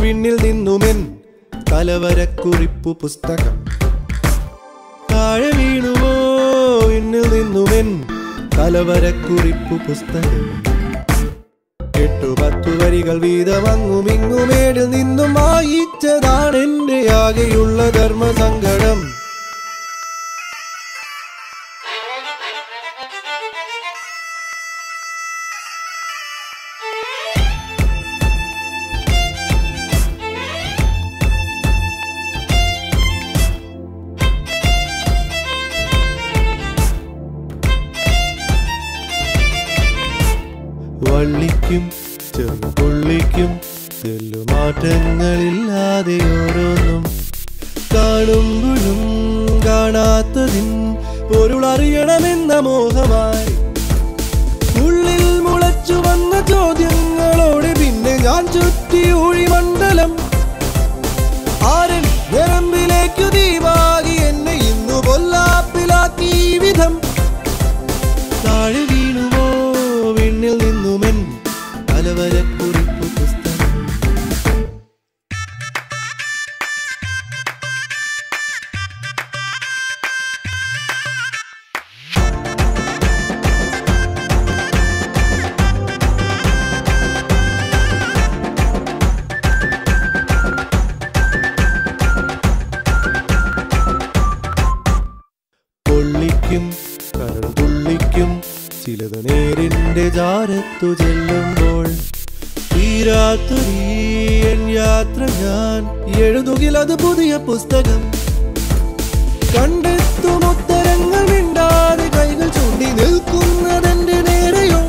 വിണ്ണിൽ നിന്നുമെൻ കലവരക്കുറിപ്പു പുസ്തകം താഴെ വീണുവോ വിണ്ണിൽ നിന്നുമെൻ കലവരക്കുറിപ്പു പുസ്തകം എട്ടു പത്തു വരികൾ വീതം അങ്ങുമിങ്ങുമേടിൽ നിന്നും വായിച്ചതാണ് എന്റെ ആകെയുള്ള ധർമ്മസങ്കടം വള്ളിക്കും ചെറുപുള്ളിക്കും മാറ്റങ്ങളില്ലാതെ ഓരോന്നും കാണുമ്പോഴും കാണാത്തതിൻ പൊരുളറിയണമെന്ന മോഹമായി ഉള്ളിൽ മുളച്ചു വന്ന ചോദ്യങ്ങളോടെ പിന്നെ ഞാൻ ചുറ്റി ഊഴിമണ്ഡലം ആരൻ ഞരമ്പിലേക്കു ദീപാകി എന്നെ ഇന്നു പൊല്ലാപ്പിലാക്കി ഈ വിധം താഴെ വീണുമോ വിണ്ണിൽ നിന്നുമെൻ പലവരക്കുറിപ്പു പുസ്തകം പൊള്ളിക്കും കരൾ തുള്ളിക്കും ചിലത് നേരിന്റെ ജാരത്തു ചെല്ലുമ്പോൾ തീരാത്തൊരീ എൻ യാത്ര ഞാൻ എഴുതുകിലത് പുതിയ പുസ്തകം കണ്ടെത്തും ഉത്തരങ്ങൾ മിണ്ടാതെ കൈകൾ ചൂണ്ടി നിൽക്കുന്നതെന്റെ നേരെയോ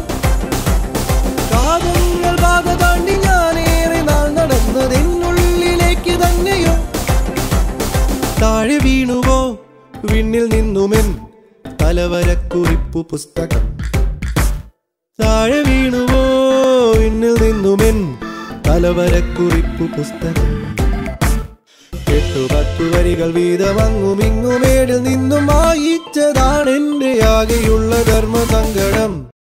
കാതങ്ങൾ പാത താണ്ടി ഞാനേറെ നാൾ നടന്നതെന്നുള്ളിലേക്ക് തന്നെയോ താഴെ വീണുവോ വിണ്ണിൽ നിന്നുമെൻ തലവരക്കുറിപ്പു പുസ്തകം താഴെ വീണുവോ വിണ്ണിൽ നിന്നുമെൻ തലവരക്കുറിപ്പു പുസ്തകം എട്ടു പത്തു വരികൾ വീതം അങ്ങുമിങ്ങുമേടിൽ നിന്നും വായിച്ചതാണ് എന്റെ ആകെയുള്ള ധർമ്മസങ്കടം